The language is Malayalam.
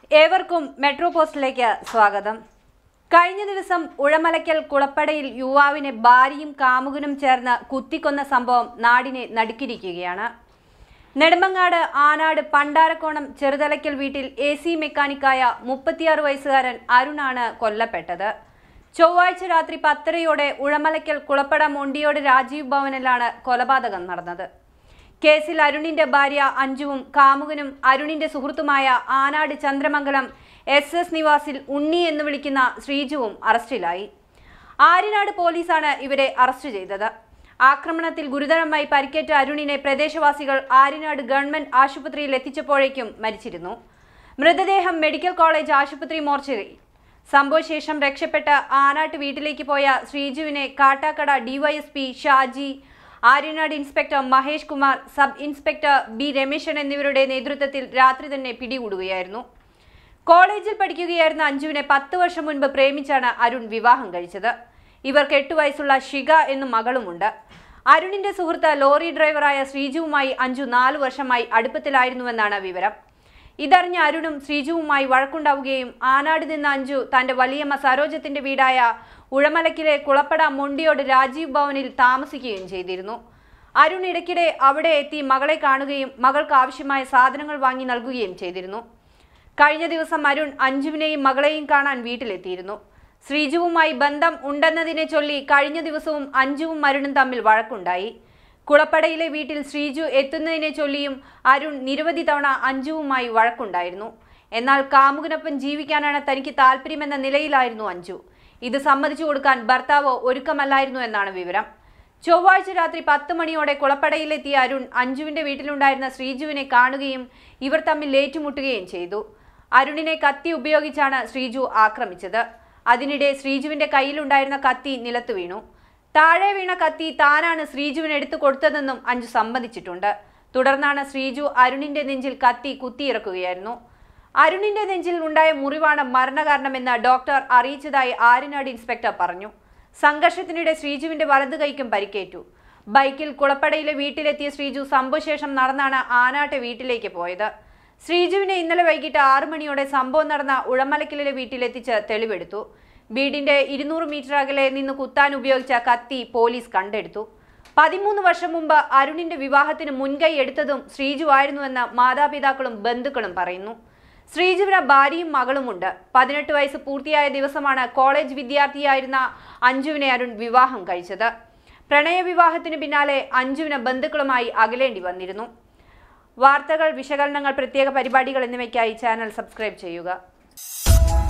ഏവർക്കും മെട്രോ പോസ്റ്റിലേക്ക് സ്വാഗതം കഴിഞ്ഞ ദിവസം ഉഴമലയ്ക്കൽ കുളപ്പടയിൽ യുവാവിനെ ഭാര്യയും കാമുകനും ചേർന്ന് കുത്തിക്കൊന്ന സംഭവം നാടിനെ നടുക്കിയിരിക്കുകയാണ് നെടുമങ്ങാട് ആനാട് പണ്ടാരക്കോണം ചെറുതലയ്ക്കൽ വീട്ടിൽ എ സി മെക്കാനിക്കായ മുപ്പത്തിയാറ് വയസ്സുകാരൻ അരുണാണ് കൊല്ലപ്പെട്ടത് ചൊവ്വാഴ്ച രാത്രി പത്തരയോടെ ഉഴമലയ്ക്കൽ കുളപ്പട മൊണ്ടിയോട് രാജീവ് ഭവനിലാണ് കൊലപാതകം നടന്നത് കേസിൽ അരുണിന്റെ ഭാര്യ അഞ്ജുവും കാമുകനും അരുണിന്റെ സുഹൃത്തുമായ ആനാട് ചന്ദ്രമംഗലം എസ് എസ് നിവാസിൽ ഉണ്ണി എന്ന് വിളിക്കുന്ന ശ്രീജുവും അറസ്റ്റിലായി ആര്യനാട് പോലീസാണ് ഇവരെ അറസ്റ്റ് ചെയ്തത് ആക്രമണത്തിൽ ഗുരുതരമായി പരിക്കേറ്റ അരുണിനെ പ്രദേശവാസികൾ ആര്യനാട് ഗവൺമെന്റ് ആശുപത്രിയിൽ എത്തിച്ചപ്പോഴേക്കും മരിച്ചിരുന്നു മൃതദേഹം മെഡിക്കൽ കോളേജ് ആശുപത്രി മോർച്ചറി സംഭവശേഷം രക്ഷപ്പെട്ട ആനാട്ട് വീട്ടിലേക്ക് പോയ ശ്രീജുവിനെ Kattakada DYSP Shaji Aryanad inspector Mahesh Kumar sub inspector B Rameshan എന്നിവരുടെ നേതൃത്വത്തിൽ രാത്രി തന്നെ പിടികൂടുകയായിരുന്നു കോളേജിൽ പഠിക്കുകയായിരുന്ന അഞ്ജുവിനെ പത്ത് വർഷം മുൻപ് പ്രേമിച്ചാണ് അരുൺ വിവാഹം കഴിച്ചത് ഇവർക്ക് എട്ടു വയസ്സുള്ള ഷിക എന്ന മകളുമുണ്ട് അരുണിന്റെ സുഹൃത്ത് ലോറി ഡ്രൈവറായ ശ്രീജുവുമായി അഞ്ജു നാലു വർഷമായി അടുപ്പത്തിലായിരുന്നുവെന്നാണ് വിവരം ഇതറിഞ്ഞ അരുണും ശ്രീജുവുമായി വഴക്കുണ്ടാവുകയും ആനാട് നിന്ന അഞ്ജു തന്റെ വലിയമ്മ സരോജത്തിന്റെ വീടായ ഉഴമലക്കിലെ കുളപ്പട മൊണ്ടിയോട് രാജീവ് ഭവനിൽ താമസിക്കുകയും ചെയ്തിരുന്നു അരുൺ ഇടയ്ക്കിടെ അവിടെ എത്തി മകളെ കാണുകയും മകൾക്ക് ആവശ്യമായ സാധനങ്ങൾ വാങ്ങി നൽകുകയും ചെയ്തിരുന്നു കഴിഞ്ഞ ദിവസം അരുൺ അഞ്ജുവിനെയും മകളെയും കാണാൻ വീട്ടിലെത്തിയിരുന്നു ശ്രീജുവുമായി ബന്ധം ഉണ്ടെന്നതിനെ ചൊല്ലി കഴിഞ്ഞ ദിവസവും അഞ്ജുവും അരുണും തമ്മിൽ വഴക്കുണ്ടായി കുളപ്പടയിലെ വീട്ടിൽ ശ്രീജു എത്തുന്നതിനെ ചൊല്ലിയും അരുൺ നിരവധി തവണ അഞ്ജുവുമായി വഴക്കുണ്ടായിരുന്നു എന്നാൽ കാമുകനൊപ്പം ജീവിക്കാനാണ് തനിക്ക് താല്പര്യമെന്ന നിലയിലായിരുന്നു അഞ്ജു ഇത് സമ്മതിച്ചു കൊടുക്കാൻ ഭർത്താവ് ഒരുക്കമല്ലായിരുന്നു എന്നാണ് വിവരം ചൊവ്വാഴ്ച രാത്രി പത്ത് മണിയോടെ കുളപ്പടയിലെത്തിയ അരുൺ അഞ്ജുവിന്റെ വീട്ടിലുണ്ടായിരുന്ന ശ്രീജുവിനെ കാണുകയും ഇവർ തമ്മിൽ ഏറ്റുമുട്ടുകയും ചെയ്തു അരുണിനെ കത്തി ഉപയോഗിച്ചാണ് ശ്രീജു ആക്രമിച്ചത് അതിനിടെ ശ്രീജുവിന്റെ കയ്യിലുണ്ടായിരുന്ന കത്തി നിലത്തു വീണു താഴെ വീണ കത്തി താനാണ് ശ്രീജുവിന് എടുത്തു കൊടുത്തതെന്നും അഞ്ജു സമ്മതിച്ചിട്ടുണ്ട് തുടർന്നാണ് ശ്രീജു അരുണിന്റെ നെഞ്ചിൽ കത്തി കുത്തിയിറക്കുകയായിരുന്നു അരുണിന്റെ നെഞ്ചിൽ ഉണ്ടായ മുറിവാണ് മരണകാരണമെന്ന് ഡോക്ടർ അറിയിച്ചതായി ആര്യനാട് ഇൻസ്പെക്ടർ പറഞ്ഞു സംഘർഷത്തിനിടെ ശ്രീജുവിന്റെ വലതു കൈക്കും പരിക്കേറ്റു ബൈക്കിൽ കുളപ്പടയിലെ വീട്ടിലെത്തിയ ശ്രീജു സംഭവശേഷം നടന്നാണ് ആനാട്ടെ വീട്ടിലേക്ക് പോയത് ശ്രീജുവിനെ ഇന്നലെ വൈകിട്ട് ആറു മണിയോടെ സംഭവം നടന്ന ഉഴമലക്കിലെ വീട്ടിലെത്തിച്ച് തെളിവെടുത്തു വീടിന്റെ ഇരുന്നൂറ് മീറ്റർ അകലെ നിന്ന് കുത്താൻ ഉപയോഗിച്ച കത്തി പോലീസ് കണ്ടെടുത്തു പതിമൂന്ന് വർഷം മുമ്പ് അരുണിന്റെ വിവാഹത്തിന് മുൻകൈ എടുത്തതും ശ്രീജു ആയിരുന്നുവെന്ന് മാതാപിതാക്കളും ബന്ധുക്കളും പറയുന്നു ശ്രീജുവിന് ഭാര്യയും മകളുമുണ്ട് പതിനെട്ട് വയസ്സ് പൂർത്തിയായ ദിവസമാണ് കോളേജ് വിദ്യാർത്ഥിയായിരുന്ന അഞ്ജുവിനെ അരുൺ വിവാഹം കഴിച്ചത് പ്രണയവിവാഹത്തിന് പിന്നാലെ അഞ്ജുവിന് ബന്ധുക്കളുമായി അകലേണ്ടി വന്നിരുന്നു വാർത്തകൾ വിശകലനങ്ങൾ പ്രത്യേക പരിപാടികൾ എന്നിവയ്ക്കായി ചാനൽ സബ്സ്ക്രൈബ് ചെയ്യുക